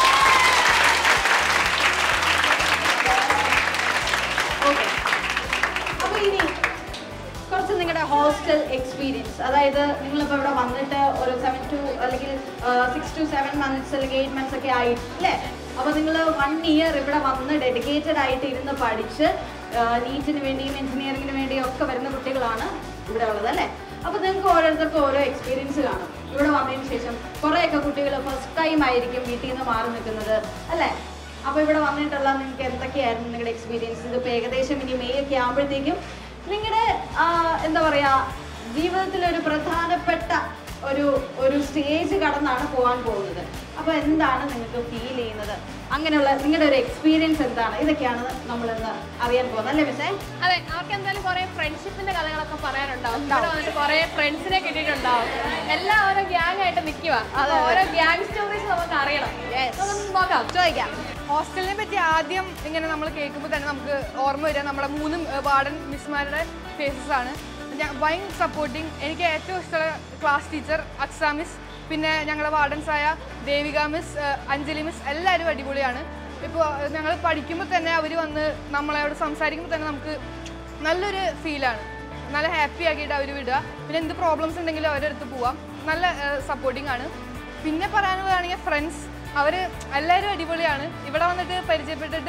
ഓക്കെ അപ്പൊ ഇനി കുറച്ച് നിങ്ങളുടെ ഹോസ്റ്റൽ എക്സ്പീരിയൻസ് അതായത് നിങ്ങളിപ്പോൾ ഇവിടെ വന്നിട്ട് ഒരു സെവൻ ടു അല്ലെങ്കിൽ സിക്സ് ടു സെവൻ മന്ത്സ് അല്ലെങ്കിൽ എയ്റ്റ് മന്ത്സ് ഒക്കെ ആയി അല്ലേ അപ്പോൾ നിങ്ങൾ വൺ ഇയർ ഇവിടെ വന്ന് ഡെഡിക്കേറ്റഡ് ആയിട്ട് ഇരുന്ന് പഠിച്ച് നീറ്റിന് വേണ്ടിയും എഞ്ചിനീയറിംഗിന് വേണ്ടിയും ഒക്കെ വരുന്ന കുട്ടികളാണ് ഇവിടെ ഉള്ളത് അല്ലേ അപ്പോൾ നിങ്ങൾക്ക് ഓരോരുത്തർക്കും ഓരോ എക്സ്പീരിയൻസ് കാണും ഇവിടെ വന്നതിന് ശേഷം കുറേയൊക്കെ കുട്ടികൾ ഫസ്റ്റ് ടൈം ആയിരിക്കും വീട്ടിൽ നിന്ന് മാറി നിൽക്കുന്നത് അല്ലേ അപ്പോൾ ഇവിടെ വന്നിട്ടുള്ള നിങ്ങൾക്ക് എന്തൊക്കെയായിരുന്നു നിങ്ങളുടെ എക്സ്പീരിയൻസ് ഇതിപ്പോൾ ഏകദേശം ഇനി മെയ് ഒക്കെ ആകുമ്പോഴത്തേക്കും നിങ്ങളുടെ എന്താ പറയുക ജീവിതത്തിലൊരു പ്രധാനപ്പെട്ട ഒരു ഒരു സ്റ്റേജ് കടന്നാണ് പോകാൻ പോകുന്നത് അപ്പോൾ എന്താണ് നിങ്ങൾക്ക് ഫീൽ ചെയ്യുന്നത് അങ്ങനെയുള്ള നിങ്ങളുടെ ഒരു എക്സ്പീരിയൻസ് എന്താണ് ഇതൊക്കെയാണ് നമ്മളിന്ന് അറിയാൻ പോകുന്നത് അല്ലേ മിസ്സേ അതെ അവർക്ക് എന്തായാലും കുറെ ഫ്രണ്ട്ഷിപ്പിന്റെ കഥകളൊക്കെ പറയാനുണ്ടാവും ഇവിടെ വന്നിട്ട് കുറെ ഫ്രണ്ട്സിനെ കിട്ടിയിട്ടുണ്ടാവും എല്ലാവരും ഗ്യാങ് ആയിട്ട് നിൽക്കുക അപ്പൊ ഓരോ ഗ്യാങ് സ്റ്റോറീസ് നമുക്ക് അറിയണം നമുക്കൊന്ന് നോക്കാം ചോദിക്കാം ഹോസ്റ്റലിനെ പറ്റി ആദ്യം ഇങ്ങനെ നമ്മൾ കേൾക്കുമ്പോൾ തന്നെ നമുക്ക് ഓർമ്മ വരിക നമ്മുടെ മൂന്ന് വാർഡൻ മിസ്മാരുടെ ഫേസസ് ആണ് ഞാൻ ഭയങ്കര സപ്പോർട്ടിങ് എനിക്ക് ഏറ്റവും ഇഷ്ടമുള്ള ക്ലാസ് ടീച്ചർ അക്സ മിസ് പിന്നെ ഞങ്ങളുടെ വാർഡൻസായ ദേവിക മിസ് ഏഹ് അഞ്ജലി മിസ് എല്ലാവരും അടിപൊളിയാണ് ഇപ്പോൾ ഞങ്ങൾ പഠിക്കുമ്പോൾ തന്നെ അവർ വന്ന് നമ്മളോട് സംസാരിക്കുമ്പോൾ തന്നെ നമുക്ക് നല്ലൊരു ഫീലാണ് നല്ല ഹാപ്പി ആക്കിയിട്ട് അവർ വിടുക പിന്നെ എന്ത് പ്രോബ്ലംസ് ഉണ്ടെങ്കിലും അവരുടെ അടുത്ത് പോവാം നല്ല സപ്പോർട്ടിങ് ആണ് പിന്നെ പറയാനുള്ളതാണെങ്കിൽ ഫ്രണ്ട്സ് അവർ എല്ലാവരും അടിപൊളിയാണ് ഇവിടെ വന്നിട്ട് പരിചയപ്പെട്ടിട്ട്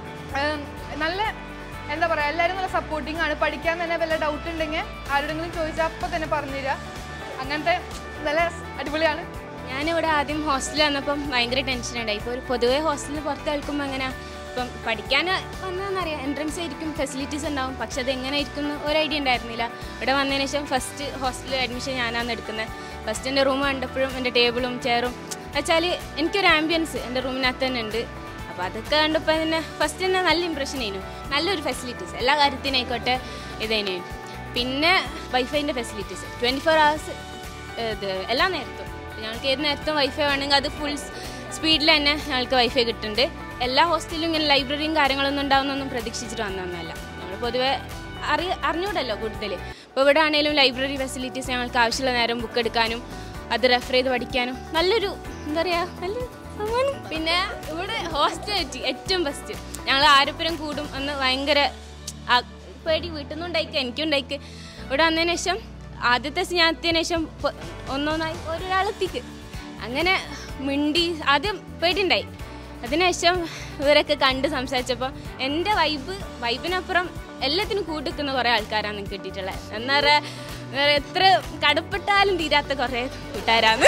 ഉം, നല്ല എന്താ പറയുക എല്ലാവരും നല്ല സപ്പോർട്ടിങ് ആണ് പഠിക്കാൻ തന്നെ വല്ല ഡൗട്ട് ഉണ്ടെങ്കിൽ ആരോടെങ്കിലും ചോദിച്ചാൽ അപ്പം തന്നെ പറഞ്ഞുതരിക അങ്ങനത്തെ നല്ല അടിപൊളിയാണ് ഞാനിവിടെ ആദ്യം ഹോസ്റ്റലിൽ വന്നപ്പം ഭയങ്കര ടെൻഷൻ ഉണ്ടായി ഇപ്പോൾ ഒരു പൊതുവേ ഹോസ്റ്റലിൽ പുറത്ത് കേൾക്കുമ്പോൾ അങ്ങനെ ഇപ്പം പഠിക്കാൻ വന്നതെന്നറിയാം എൻട്രൻസ് ആയിരിക്കും ഫെസിലിറ്റീസ് ഉണ്ടാവും പക്ഷെ അത് എങ്ങനെ ആയിരിക്കും എന്ന് ഒരു ഐഡിയ ഉണ്ടായിരുന്നില്ല ഇവിടെ വന്നതിന് ശേഷം ഫസ്റ്റ് ഹോസ്റ്റലിൽ അഡ്മിഷൻ ഞാനാണ് എടുക്കുന്നത് ഫസ്റ്റ് എൻ്റെ റൂം കണ്ടപ്പോഴും എൻ്റെ ടേബിളും ചെയറും വെച്ചാൽ എനിക്കൊരു ആംബിയൻസ് എൻ്റെ റൂമിനകത്ത് തന്നെ ഉണ്ട് അപ്പോൾ അതൊക്കെ കണ്ടപ്പോൾ തന്നെ ഫസ്റ്റ് തന്നെ നല്ല ഇമ്പ്രഷൻ ആയിരുന്നു നല്ലൊരു ഫെസിലിറ്റീസ് എല്ലാ കാര്യത്തിനായിക്കോട്ടെ ഇതേനു പിന്നെ വൈഫൈൻ്റെ ഫെസിലിറ്റീസ് ട്വൻറ്റി ഫോർ ഹവേഴ്സ് ഇത് എല്ലാ നേരത്തും ഞങ്ങൾക്ക് ഏത് നേരത്തും വൈഫൈ വേണമെങ്കിൽ അത് ഫുൾ സ്പീഡിൽ തന്നെ ഞങ്ങൾക്ക് വൈഫൈ കിട്ടുന്നുണ്ട് എല്ലാ ഹോസ്റ്റലിലും ഇങ്ങനെ ലൈബ്രറിയും കാര്യങ്ങളൊന്നും ഉണ്ടാവുന്നൊന്നും പ്രതീക്ഷിച്ചിട്ട് വന്നതൊന്നുമല്ല നമ്മൾ പൊതുവെ അറി അറിഞ്ഞൂടല്ലോ കൂടുതൽ ഇപ്പോൾ ഇവിടെ ആണെങ്കിലും ലൈബ്രറി ഫെസിലിറ്റീസ് ഞങ്ങൾക്ക് ആവശ്യമുള്ള നേരം ബുക്ക് എടുക്കാനും അത് റെഫർ ചെയ്ത് പഠിക്കാനും നല്ലൊരു എന്താ പറയുക നല്ല സമ്മാനം പിന്നെ ഇവിടെ ഹോസ്റ്റൽ പറ്റി ഏറ്റവും ബെസ്റ്റ് ഞങ്ങൾ ആരപ്പുരം കൂടും എന്ന് ഭയങ്കര ആ- പേടി വീട്ടിൽ നിന്ന് ഉണ്ടായിക്ക എനിക്കും ഉണ്ടായിക്ക് ഇവിടെ വന്നതിന് ശേഷം ആദ്യത്തെ ഞാൻ എത്തിയതിനു ശേഷം പൊ- ഒന്നൊന്നായി ഒരാളെത്തിക്ക് അങ്ങനെ മിണ്ടി ആദ്യം പേടിയുണ്ടായി അതിനുശേഷം ഇവരൊക്കെ കണ്ട് സംസാരിച്ചപ്പോൾ എൻ്റെ വൈബ് വൈബിനപ്പുറം എല്ലാത്തിനും കൂട്ടിക്കുന്ന കുറേ ആൾക്കാരാണ് എനിക്ക് കിട്ടിയിട്ടുള്ളത് എന്നാ പറയാ എന്താ പറയാ, എത്ര കടുപ്പെട്ടാലും തീരാത്ത കുറേ കൂട്ടുകാരാണ്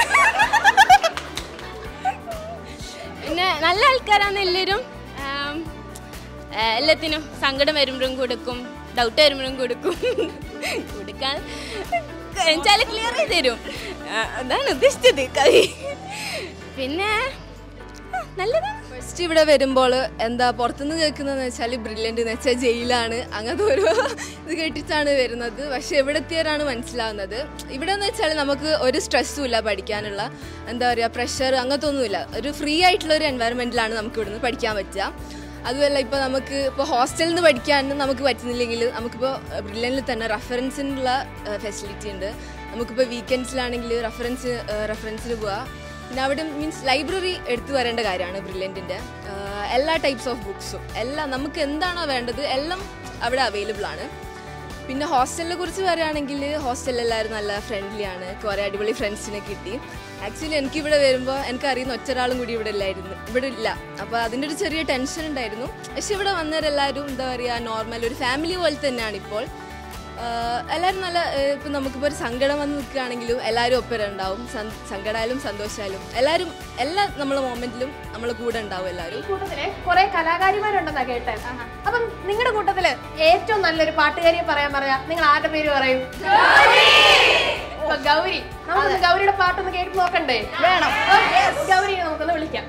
പിന്നെ നല്ല ആൾക്കാരാണ് എല്ലാവരും ആം, ആ, എല്ലാത്തിനും സങ്കടം വരുമ്പോഴും കൊടുക്കും ഡൗട്ട് വരുമ്പോഴും കൊടുക്കും കൊടുക്കാൻ വെച്ചാൽ ക്ലിയർ ചെയ്ത് തരും ആ, അതാണ് ഉദ്ദേശിച്ചത് കവി പിന്നെ ആ, നല്ലതാണ് ഫസ്റ്റ് ഇവിടെ വരുമ്പോൾ എന്താ പുറത്തുനിന്ന് കേൾക്കുന്നതെന്ന് വെച്ചാൽ ബ്രില്യൻ്റ് എന്ന് വെച്ചാൽ ജയിലാണ് അങ്ങനത്തെ ഒരു ഇത് കേട്ടിട്ടാണ് വരുന്നത് പക്ഷെ ഇവിടെ എത്തിയവരാണ് മനസ്സിലാവുന്നത് ഇവിടെ എന്ന് വെച്ചാൽ നമുക്ക് ഒരു സ്ട്രെസ്സും ഇല്ല പഠിക്കാനുള്ള എന്താ പറയുക പ്രഷർ അങ്ങനത്തെ ഒന്നുമില്ല ഒരു ഫ്രീ ആയിട്ടുള്ള ഒരു എൻവയറമെൻറ്റിലാണ് നമുക്ക് ഇവിടുന്ന് പഠിക്കാൻ പറ്റുക അതുമല്ല ഇപ്പോൾ നമുക്ക് ഇപ്പോൾ ഹോസ്റ്റലിൽ നിന്ന് പഠിക്കാൻ നമുക്ക് പറ്റുന്നില്ലെങ്കിൽ നമുക്കിപ്പോൾ ബ്രില്യനിൽ തന്നെ റെഫറൻസിനുള്ള ഫെസിലിറ്റി ഉണ്ട് നമുക്കിപ്പോൾ വീക്കെൻഡ്സിലാണെങ്കിൽ റെഫറൻസ് റെഫറൻസിന് പോവാം പിന്നെ അവിടെ മീൻസ് ലൈബ്രറി എടുത്തു വരേണ്ട കാര്യമാണ് ബ്രില്യൻറ്റിൻ്റെ എല്ലാ ടൈപ്സ് ഓഫ് ബുക്സും എല്ലാം നമുക്ക് എന്താണോ വേണ്ടത് എല്ലാം അവിടെ അവൈലബിൾ ആണ് പിന്നെ ഹോസ്റ്റലിനെ കുറിച്ച് പറയുകയാണെങ്കിൽ ഹോസ്റ്റലിൽ എല്ലാവരും നല്ല ഫ്രണ്ട്ലി ആണ് കുറേ അടിപൊളി ഫ്രണ്ട്സിനെ കിട്ടി ആക്ച്വലി എനിക്കിവിടെ വരുമ്പോൾ എനിക്കറിയുന്ന ഒറ്റൊരാളും കൂടി ഇവിടെ ഇല്ലായിരുന്നു ഇവിടെ ഇല്ല അപ്പോൾ അതിൻ്റെ ഒരു ചെറിയ ടെൻഷൻ ഉണ്ടായിരുന്നു പക്ഷെ ഇവിടെ വന്നവരെല്ലാവരും എന്താ പറയുക നോർമൽ ഒരു ഫാമിലി പോലെ തന്നെയാണ് ഇപ്പോൾ ആഹ് എല്ലാവരും നല്ല ഏഹ് ഇപ്പം നമുക്കിപ്പോൾ ഒരു സങ്കടം വന്ന് നിൽക്കുകയാണെങ്കിലും എല്ലാവരും ഒപ്പം ഉണ്ടാവും സൻ- സങ്കടമായാലും സന്തോഷമായാലും എല്ലാവരും എല്ലാ നമ്മളെ മൊമെന്റിലും നമ്മളെ കൂടെ ഉണ്ടാവും എല്ലാവരും കൂട്ടത്തില് കുറെ കലാകാരിമാരുണ്ടെന്നാ കേട്ടെ അപ്പം നിങ്ങളുടെ കൂട്ടത്തില് ഏറ്റവും നല്ലൊരു പാട്ടുകാരിയെ പറയാൻ പറയാ നിങ്ങൾ ആരുടെ പേര് പറയും അപ്പൊ ഗൗരി നമുക്ക് ഗൗരിയുടെ പാട്ടൊന്ന് കേട്ട് നോക്കണ്ടേ വേണം ഗൗരിയെ നമുക്കൊന്ന് വിളിക്കാം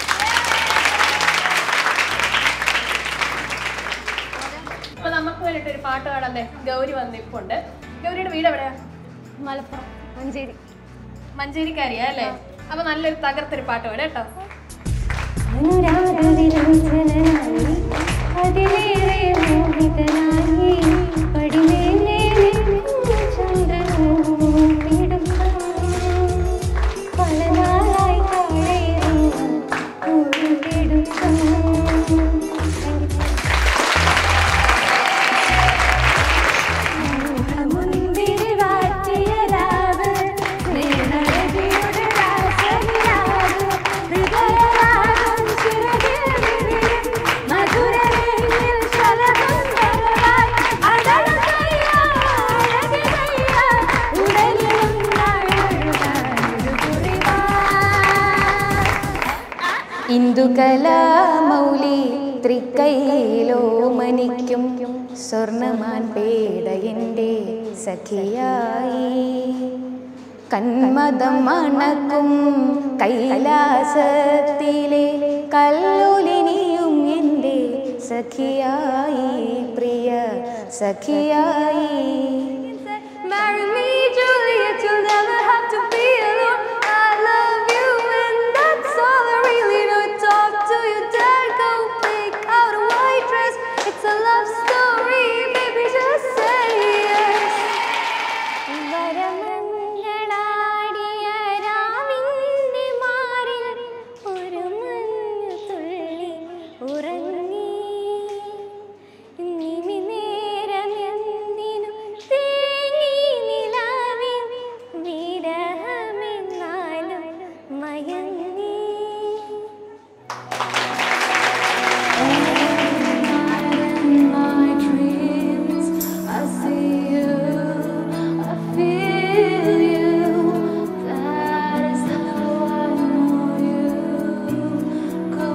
അപ്പൊ നമുക്ക് വേണ്ടിട്ട് ഒരു പാട്ട് പാടാൻ ഗൗരി വന്നിപ്പുണ്ട് ഗൗരിയുടെ വീട് എവിടെയാ മലപ്പുറം മഞ്ചേരി മഞ്ചേരിക്കാരിയാ അല്ലേ അപ്പൊ നല്ലൊരു തകർത്തൊരു പാട്ട് പാടാം കേട്ടോ അതിലേറെ മോഹിതനായി പടിമേലെ ചന്ദ്രനും പിടുക്കം പല നാളായി താഴെയിറങ്ങാൻ ഓടിയെടുക്കും മുൻപിൽ വാറ്റിയ രാവ് സ്നേഹരതിയുടെ രാസനിലാവ് ഹൃദയരാഗം ചിറകിൽ വിരിയും മധുരവേണിൽ ശലഭം വരവായി ഇന്ദുകലാമൗലി തൃക്കൈയിലോ മനിക്കും സ്വർണമാൻ പേട എൻ്റെ സഖിയായി കന്മദം മണക്കും കൈലാസത്തിലെ കല്ലുലിനിയും എൻ്റെ സഖിയായി പ്രിയ സഖിയായി Marry me, Juliet, you'll never have to be alone. I love you, and that's all I really know. Talk to your dad, go pick out a white dress. It's a love story, baby, just say yes. വരമങ്ങളാടിയ രാവിന്റെ മാറിൽ ഒരു മഞ്ഞുതുള്ളി ഉറങ്ങി നിമിനേരമെന്തിനും തേങ്ങി നിലാവിൽ വിരഹമെന്നാലും മയങ്ങി my dreams I see you I feel you That is how I know you Go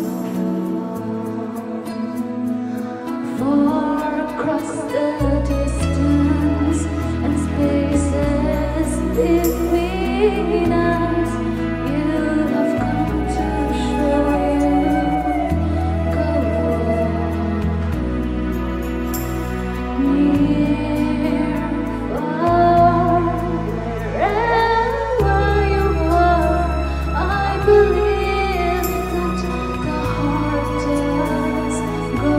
far across the distance and spaces between us. You have come to show you. Go near, far, wherever you are. I believe that the heart does go.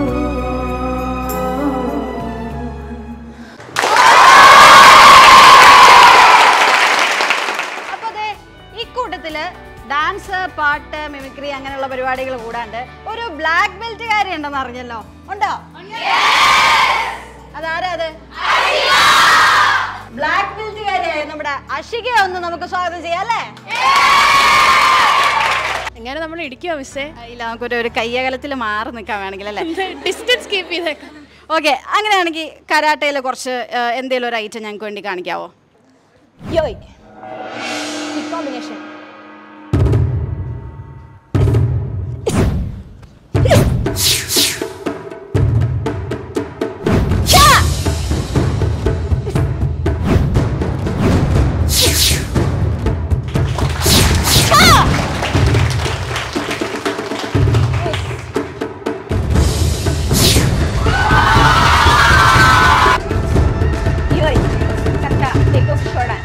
അപ്പൊ ദേ ഈ കൂട്ടത്തില് dance പാട്ട് mimicry അങ്ങനെയുള്ള പരിപാടികൾ കൂടാണ്ട് ഒരു black ബെൽറ്റുകാരി ഉണ്ടെന്ന് അറിഞ്ഞല്ലോ ഉണ്ടോ അതാരാ അത് ബ്ലാക്ക് ബെൽറ്റുകാരിയായ നമ്മുടെ അഷികയെ ഒന്ന് നമുക്ക് സ്വാഗതം ചെയ്യാം അല്ലേ എങ്ങനെ നമ്മൾ ഇടിക്കുമോ മിസ്സേ ഇല്ല നമുക്കൊരു ഒരു കയ്യകലത്തിൽ മാറി നിൽക്കാൻ വേണമെങ്കിൽ അല്ലേ ഡിസ്റ്റൻസ് കീപ്പ് ചെയ്തേക്കാം ഓക്കെ അങ്ങനെയാണെങ്കിൽ കരാട്ടയിൽ കുറച്ച് എന്തെങ്കിലും ഒരു ഐറ്റം ഞങ്ങൾക്ക് വേണ്ടി കാണിക്കാവോ യോയ് കോമ്പിനേഷൻ യോയ് കട്ട take off short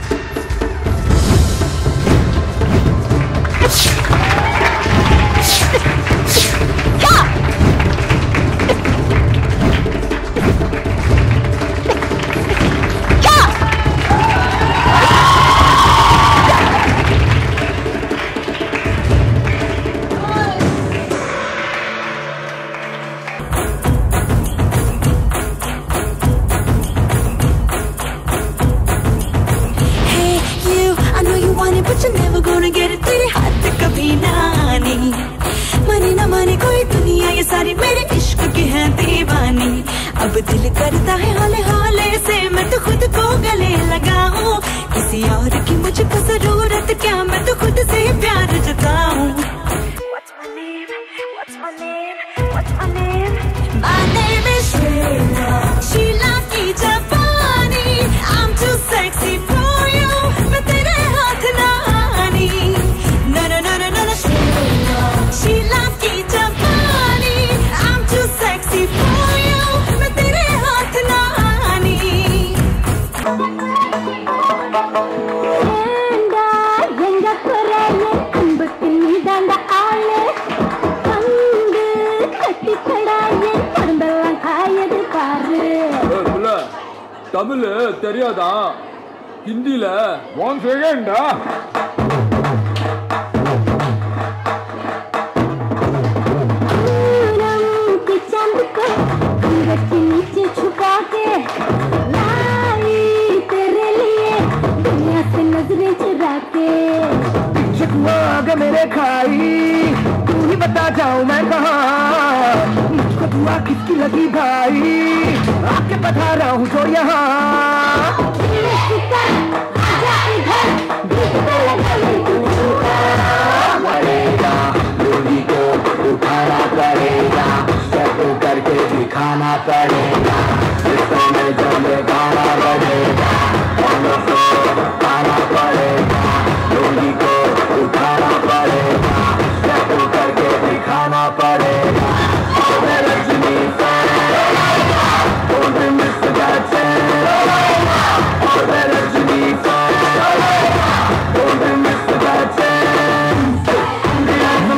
Hey, you, I know you want it, but you're never gonna get it. तेरे हाथ कभी ना आने माने ना माने कोई दुनिया ये सारी मेरे इश्क की है दीवानी अब दिल करता है हाले हाले से मैं तो खुद को गले लगाऊं किसी और की मुझको जरूरत क्या मैं तो खुद से ही प्यार जताऊं What's my name? What's my name? What's my name? My name is Sheila. Sheila की जापानी. I'm too sexy for you. मैं तेरे हाथ ना आनी. No no no no no no. Sheila. Sheila की जापानी. I'm too sexy for you. मैं तेरे हाथ ना आनी. ஏண்டா எங்க குறைய அன்புக்கு நீதாண்ட ஆளு வந்து கட்டிக்கடா என் உடம்பெல்லாம் காயது பாரு புள்ள தமிழ் தெரியாதா ஹிந்தில ஒன் செகண்டா पूनम के चांद को अंदर के नीचे छुपा के लाई तेरे लिए दुनिया से नजरें चुरा के चकुआ आगे मेरे खाई तू ही बता जाऊं मैं कहा मुझको दुआ किसकी लगी भाई आके बता रहा हूँ जो यहाँ आजा इधर पड़ेगा इस में जब गाना बजेगा on the floor आना पड़ेगा लुंगी को उठाना पड़ेगा step करके दिखाना पड़ेगा मैं Rajni Don't miss that chance मैं Rajni Don't miss that chance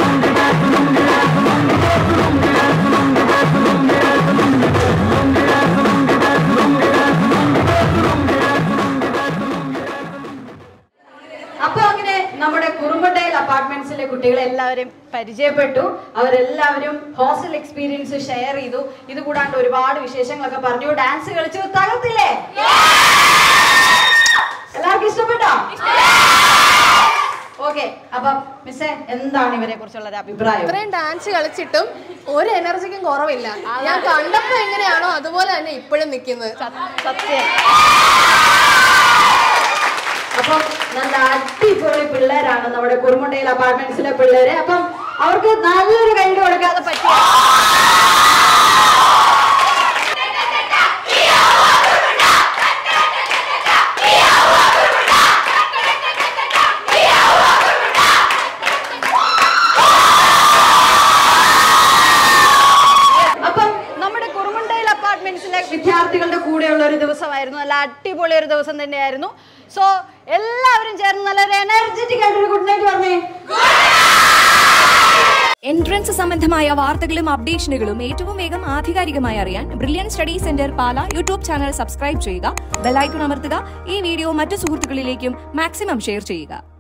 അപ്പൊ അങ്ങനെ നമ്മുടെ കുറുമ്പട്ടയിൽ അപ്പാർട്ട്മെന്റ്സിലെ കുട്ടികളെ എല്ലാവരും പരിചയപ്പെട്ടു അവരെല്ലാവരും ഹോസ്റ്റൽ എക്സ്പീരിയൻസ് ഷെയർ ചെയ്തു ഇത് കൂടാണ്ട് ഒരുപാട് വിശേഷങ്ങളൊക്കെ പറഞ്ഞു ഡാൻസ് കളിച്ചു തകർത്തില്ലേ എല്ലാവർക്കും ഇഷ്ടപ്പെട്ടോ ഓക്കെ അപ്പൊ മിസ്സേ എന്താണ് ഇവരെ കുറിച്ചുള്ള ഒരു അഭിപ്രായം ഇത്രയും ഡാൻസ് കളിച്ചിട്ടും ഒരു എനർജിക്കും കുറവില്ല ഞാൻ കണ്ടപ്പോ എങ്ങനെയാണോ അതുപോലെ തന്നെ ഇപ്പോഴും നിൽക്കുന്നത് സത്യം അപ്പം നല്ല അടിപൊളി പിള്ളേരാണ് നമ്മുടെ കുറുമുണ്ടയിൽ അപ്പാർട്ട്മെന്റ്സിലെ പിള്ളേര് അപ്പം അവർക്ക് നല്ലൊരു കൈഡ് കൊടുക്കാതെ പറ്റിയ അപ്പം നമ്മുടെ കുറുമുണ്ടയിൽ അപ്പാർട്ട്മെന്റ്സിലെ വിദ്യാർത്ഥികളുടെ കൂടെയുള്ള ഒരു ദിവസമായിരുന്നു നല്ല അടിപൊളി ഒരു ദിവസം തന്നെയായിരുന്നു സോ എല്ലാവരും ചേർന്ന് നല്ലൊരു എനർജറ്റിക് ആയിട്ടൊരു ഗുഡ് നൈറ്റ് പറഞ്ഞേ എൻട്രൻസ് സംബന്ധമായ വാർത്തകളും അപ്ഡേഷനുകളും ഏറ്റവും വേഗം ആധികാരികമായി അറിയാൻ Brilliant Study Centre Pala YouTube channel subscribe ചെയ്യുക ബെലൈക്കൺ അമർത്തുക ഈ വീഡിയോ മറ്റു സുഹൃത്തുക്കളിലേക്കും മാക്സിമം ഷെയർ ചെയ്യുക